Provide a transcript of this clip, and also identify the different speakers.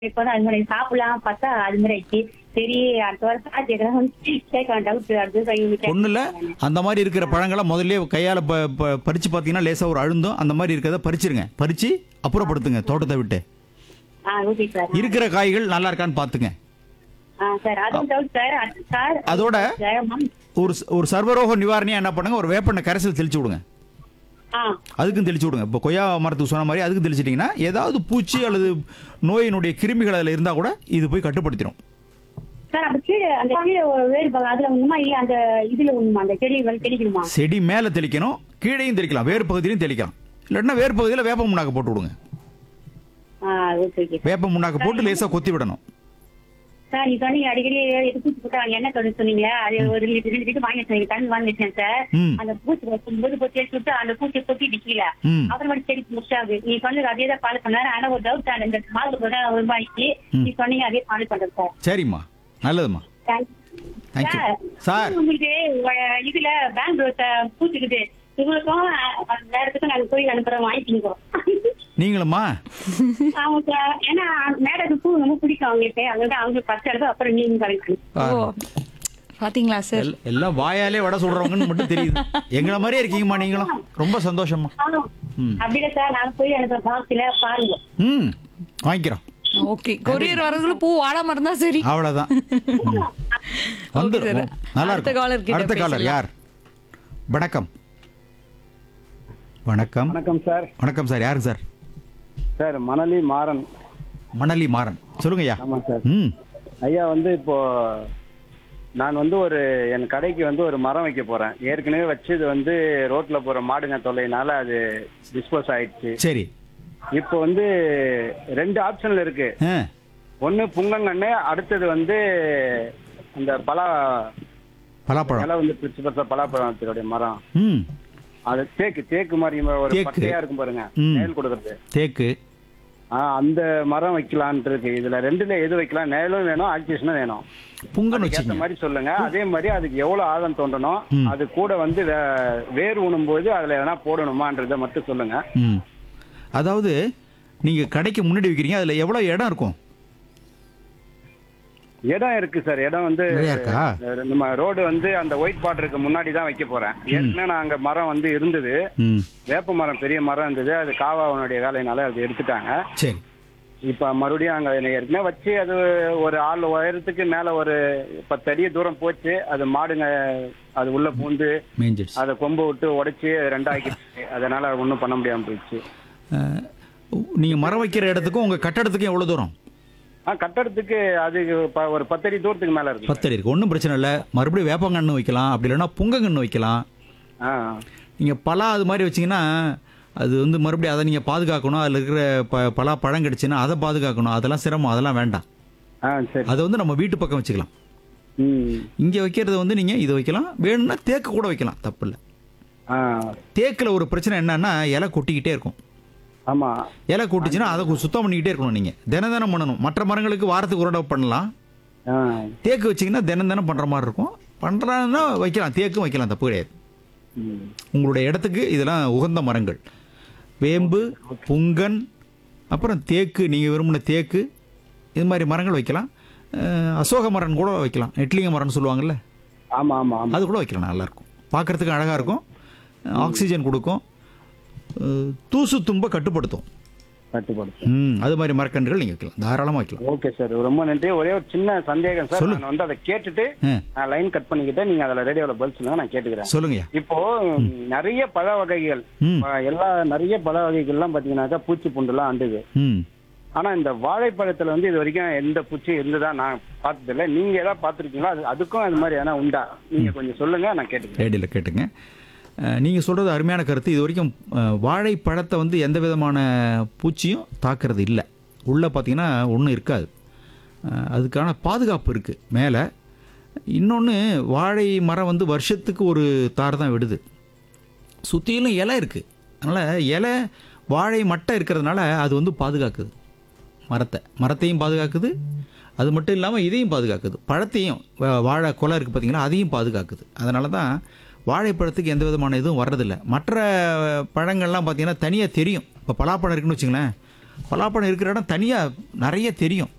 Speaker 1: இப்பதான் அது மாதிரி சாப்பிடலாம் பார்த்தா அது மாதிரி ஆயிடுச்சு சரி அடுத்த வாரம் சார் கேட்கலாம் கேட்க டவுட் அடுத்து
Speaker 2: ஒன்றும் இல்லை அந்த மாதிரி இருக்கிற பழங்களை முதல்ல கையால் ப ப- பறிச்சு பார்த்தீங்கன்னா லேசாக ஒரு அழுந்தம் அந்த மாதிரி இருக்கிறத பறிச்சிருங்க பறிச்சு அப்புறப்படுத்துங்க தோட்டத்தை விட்டு
Speaker 1: ஆ ஓகே சார்
Speaker 2: இருக்கிற காய்கள் நல்லா இருக்கான்னு பார்த்துங்க
Speaker 1: ஆ சார் அதுவும் டவுட் சார் அது- சார்
Speaker 2: அதோட
Speaker 1: சார், மம்.
Speaker 2: ஒரு ச- ஒரு சர்வரோக நிவாரணியா என்ன பண்ணுங்க ஒரு வேப்பெண்ணெய் கரைசல் தெளிச்சு விடுங்க
Speaker 1: ஆ
Speaker 2: அதுக்கும் தெளிச்சு விடுங்க இப்போ கொய்யா மரத்துக்கு சொன்ன மாதிரி அதுக்கும் தெளிச்சிட்டிங்கன்னா ஏதாவது பூச்சி அல்லது நோயினுடைய கிருமிகள் அதில் இருந்தால் கூட இது போய் கட்டுப்படுத்திடும்
Speaker 1: சார் அந்த கீழே அந்த கீழே ஒரு வேறு பாகம் அதுல ஒண்ணுமா இல்ல அந்த இதுல ஒண்ணுமா அந்த செடி வந்து தெளிக்கணுமா
Speaker 2: செடி மேலே தெளிக்கணும் கீழேயும் தெளிக்கலாம் வேறு பகுதியிலையும் தெளிக்கலாம் இல்லைன்னா வேறு பகுதியில் வேப்ப முன்னாக்க போட்டு விடுங்க
Speaker 1: ஆ ஓகே ஓகே
Speaker 2: வேப்ப முன்னாக்க போட்டு லேசாக கொத்தி விடணும்
Speaker 1: சார் நீ சொன்னீங்க அடிக்கடி எது பூச்சி போட்டா என்ன தொழில் சொன்னீங்க அது ஒரு லிட்டர் ரெண்டு லிட்டர் வாங்கி வச்சீங்க தண்ணி வாங்கி வச்சேன் சார்
Speaker 2: ம்.
Speaker 1: அந்த பூச்சி வைக்கும்போது போய் தேய்ச்சி விட்டு அந்த பூச்சி கொத்திட்டு கீழே
Speaker 2: ம்.
Speaker 1: அப்புறமேட்டு செடி முடிச்சாது நீ சொன்னது அதே தான் ஃபாலோ பண்ணாரு ஆனா ஒரு டவுட் அந்த இந்த மாதம் ஒரு நாள் ஒரு ரூபாய்க்கு நீ சொன்னீங்க அதே ஃபாலோ பண்றது சார்
Speaker 2: சரிம்மா நல்லதும்மா
Speaker 1: Thank-
Speaker 2: Thank you.
Speaker 1: Sir,
Speaker 2: sir.
Speaker 1: உங்களுக்கு அஹ், இதுல பேங்க் பூச்சிக்குது உங்களுக்கும் அஹ், வேற இடத்துக்கும் நாங்க போய் அனுப்புறோம் வாங்கிக்கிங்கோ
Speaker 2: நீங்களும்மா
Speaker 1: ஆமா சார் ஏன்னா மேடத்துக்கு பூ ரொம்ப பிடிக்கும் அவங்களுக்கு அவங்க அவங்க ஃபர்ஸ்ட் எடுத்து அப்புறம் நீங்க கிடைக்கும்
Speaker 3: ஓ பாத்தீங்களா சார்
Speaker 2: எல்- எல்லாம் வாயாலே வடை சொல்றவங்கன்னு மட்டும் தெரியுது எங்களை மாதிரியே இருக்கீங்கம்மா நீங்களும் ரொம்ப சந்தோஷம்மா ம்.
Speaker 1: அப்படியே சார் நான் போய் அனுப்புறேன் பாக்ஸ்ல பாருங்க
Speaker 2: ம் வாங்கிக்கிறோம்
Speaker 3: ஓகே கொரியர் வரதுக்குள்ள பூ வாடாம இருந்தா சரி
Speaker 2: அவ்வளவுதான் ம். வந்துரும்
Speaker 3: sir.
Speaker 2: நல்லா
Speaker 3: அடுத்த
Speaker 2: இருக்கும்
Speaker 3: caller கிட்ட
Speaker 2: அடுத்த காலர்
Speaker 3: பேசலாம்.
Speaker 2: யார் வணக்கம் வணக்கம்
Speaker 4: வணக்கம் சார்
Speaker 2: வணக்கம் சார் யாரு சார்
Speaker 4: சார் மணலி மாறன்
Speaker 2: மணலி மாறன் சொல்லுங்க ஐயா
Speaker 4: ஆமா சார்
Speaker 2: ம்
Speaker 4: ஐயா வந்து இப்போ நான் வந்து ஒரு என் கடைக்கு வந்து ஒரு மரம் வைக்க போறேன் ஏற்கனவே வச்சது வந்து ரோட்ல போற மாடுங்க தொல்லைனால அது டிஸ்போஸ் ஆயிடுச்சு
Speaker 2: சரி
Speaker 4: இப்போ வந்து ரெண்டு ஆப்ஷன்ல இருக்கு
Speaker 2: ஆ
Speaker 4: ஒன்னு புங்கங்கன்னு அடுத்தது வந்து அந்த பலா
Speaker 2: பலாப்பழம்
Speaker 4: இலை வந்து பிரிச்சு பச்சை பலாப்பழத்தினுடைய மரம்
Speaker 2: ம்
Speaker 4: அது தேக்கு தேக்கு மாதிரி ஒரு
Speaker 2: தேக்கு.
Speaker 4: பட்டையா இருக்கும் பாருங்க
Speaker 2: ம்.
Speaker 4: நேல் கொடுக்கறது
Speaker 2: தேக்கு
Speaker 4: ஆ, அந்த மரம் வைக்கலான்ட்டு இருக்கு இதுல ரெண்டுல எது வைக்கலாம் நேலும் வேணும் ஆக்சிஜனும் வேணும்
Speaker 2: புங்கன்னு
Speaker 4: அதுக்கேத்த
Speaker 2: வச்சுக்கோங்க
Speaker 4: மாதிரி சொல்லுங்க அதே மாதிரி அதுக்கு எவ்வளவு ஆழம் தோண்டணும் அது கூட வந்து வே- வேர் உண்ணும் போது அதுல எதனா போடணுமான்றத மட்டும் சொல்லுங்க
Speaker 2: ம் அதாவது நீங்க கடைக்கு முன்னாடி வைக்கிறீங்க அதுல எவ்வளவு இடம் இருக்கும்
Speaker 4: இடம் இருக்கு சார் இடம் வந்து
Speaker 2: நிறையா இருக்கா
Speaker 4: அஹ், நம்ம ரோடு வந்து அந்த ஒயிட் பார்டருக்கு முன்னாடி தான் வைக்க போறேன் ஏற்கனவே நான் அங்க மரம் வந்து இருந்தது
Speaker 2: ம்
Speaker 4: வேப்ப மரம் பெரிய மரம் இருந்தது அது காவாவனுடைய வேலையினால அது எடுத்துட்டாங்க
Speaker 2: சரி
Speaker 4: இப்ப மறுபடியும் அங்க என்னை ஏற்கனவே வச்சு அது ஒரு ஆள் உயரத்துக்கு மேல ஒரு பத்து அடி தூரம் போச்சு அது மாடுங்க அது உள்ள பூந்து
Speaker 2: மேஞ்சிடுச்சு
Speaker 4: அதை கொம்பு விட்டு உடைச்சு ரெண்டாக்கிடுச்சு அதனால ஒன்றும் பண்ண முடியாம போயிடுச்சு
Speaker 2: அஹ், நீங்க மரம் வைக்கிற இடத்துக்கும் உங்க கட்டடத்துக்கும் எவ்வளவு தூரம்
Speaker 4: ஆ கட்டடத்துக்கு அது ப- ஒரு பத்தடி தூரத்துக்கு மேல இருக்கு
Speaker 2: பத்தடி இருக்கு ஒன்றும் பிரச்சனை இல்லை மறுபடியும் வேப்பங்கன்று வைக்கலாம் அப்படி இல்லைன்னா புங்கங்கன்று வைக்கலாம்
Speaker 4: ஆ
Speaker 2: நீங்கள் பலா அது மாதிரி வச்சீங்கன்னா அது வந்து மறுபடியும் அதை நீங்கள் பாதுகாக்கணும் அதில் இருக்கிற ப பலா பழம் கிடச்சுன்னா அதை பாதுகாக்கணும் அதெல்லாம் சிரமம் அதெல்லாம் வேண்டாம்
Speaker 4: ஆ சரி
Speaker 2: அதை வந்து நம்ம வீட்டு பக்கம் வச்சுக்கலாம்
Speaker 4: ம்
Speaker 2: இங்கே வைக்கிறது வந்து நீங்கள் இதை வைக்கலாம் வேணும்னா தேக்கு கூட வைக்கலாம் தப்பு இல்லை
Speaker 4: ஆ
Speaker 2: தேக்கில் ஒரு பிரச்சனை என்னன்னா இலை கொட்டிக்கிட்டே இருக்கும்
Speaker 4: ஆமா
Speaker 2: இலை கொட்டிச்சுன்னா அதை கொஞ்சம் சுத்தம் பண்ணிக்கிட்டே இருக்கணும் நீங்கள் தினம் தினம் பண்ணணும் மற்ற மரங்களுக்கு வாரத்துக்கு ஒரு தடவை பண்ணலாம்
Speaker 4: ஆ
Speaker 2: தேக்கு வச்சிங்கன்னா தினம் தினம் பண்ணுற மாதிரி இருக்கும் பண்ணுறாங்கன்னா வைக்கலாம் தேக்கும் வைக்கலாம் தப்பு கிடையாது
Speaker 4: ம்
Speaker 2: உங்களுடைய இடத்துக்கு இதெல்லாம் உகந்த மரங்கள் வேம்பு புங்கன் அப்புறம் தேக்கு நீங்கள் விரும்பின தேக்கு இது மாதிரி மரங்கள் வைக்கலாம் அஹ், அசோக மரம் கூட வைக்கலாம் நெட்லிங்க மரம்னு சொல்லுவாங்கல்ல
Speaker 4: ஆமா ஆமா ஆமா
Speaker 2: அது கூட வைக்கலாம் நல்லாயிருக்கும் பார்க்குறதுக்கு அழகாக இருக்கும் ஆக்சிஜன் கொடுக்கும் அஹ், தூசு தும்ப கட்டுப்படுத்தும்
Speaker 4: கட்டுப்படுத்து
Speaker 2: ம் அது மாதிரி மரக்கன்றுகள் நீங்கள் வைக்கலாம் தாராளமாக வைக்கலாம்
Speaker 4: ஓகே சார் ரொம்ப நன்றி ஒரே ஒரு சின்ன சந்தேகம் சார்
Speaker 2: சொல்லு.
Speaker 4: நான் வந்து அதை கேட்டுட்டு
Speaker 2: ஆ
Speaker 4: நான் லைன் கட் பண்ணிக்கிட்டேன் நீங்க அதுல ரேடியோல பதில் சொல்லுங்க நான் கேட்டுக்கிறேன்
Speaker 2: சொல்லுங்கய்யா
Speaker 4: இப்போ நிறைய பழ வகைகள்
Speaker 2: ம்
Speaker 4: ஆ, எல்லா நிறைய பழ வகைகள்லாம் பாத்தீங்கன்னாக்கா பூச்சி புண்டுலாம் அண்டுது
Speaker 2: ம்
Speaker 4: ஆனா இந்த வாழைப்பழத்துல வந்து இது வரைக்கும் எந்த பூச்சி இருந்ததா நான் பார்த்தது இல்ல நீங்க ஏதாவது பார்த்திருக்கீங்களா அது அதுக்கும் அது மாதிரி எதனா உண்டா நீங்க கொஞ்சம் சொல்லுங்க நான் கேட்டுக்கிறேன்
Speaker 2: ரேடியோவில் கேட்டுங்க நீங்கள் சொல்கிறது அருமையான கருத்து இது வரைக்கும் அஹ், வாழைப்பழத்தை வந்து எந்த விதமான பூச்சியும் தாக்குறது இல்லை உள்ளே பார்த்தீங்கன்னா ஒன்றும் இருக்காது அஹ், அதுக்கான பாதுகாப்பு இருக்குது மேலே இன்னொன்று வாழை மரம் வந்து வருஷத்துக்கு ஒரு தார் தான் விடுது சுற்றிலும் இலை இருக்குது அதனால் இலை வாழை மட்டை இருக்கிறதுனால அது வந்து பாதுகாக்குது மரத்தை மரத்தையும் பாதுகாக்குது அது மட்டும் இல்லாமல் இதையும் பாதுகாக்குது பழத்தையும் வா- வாழை கொலை இருக்குது பார்த்தீங்களா அதையும் பாதுகாக்குது அதனால தான் வாழைப்பழத்துக்கு எந்த விதமான இதுவும் வர்றதில்ல மற்ற பழங்கள்லாம் பார்த்தீங்கன்னா தனியாக தெரியும் இப்போ பலாப்பழம் இருக்குன்னு வச்சுங்களேன் பலாப்பழம் இருக்கிற இடம் தனியாக நிறைய தெரியும்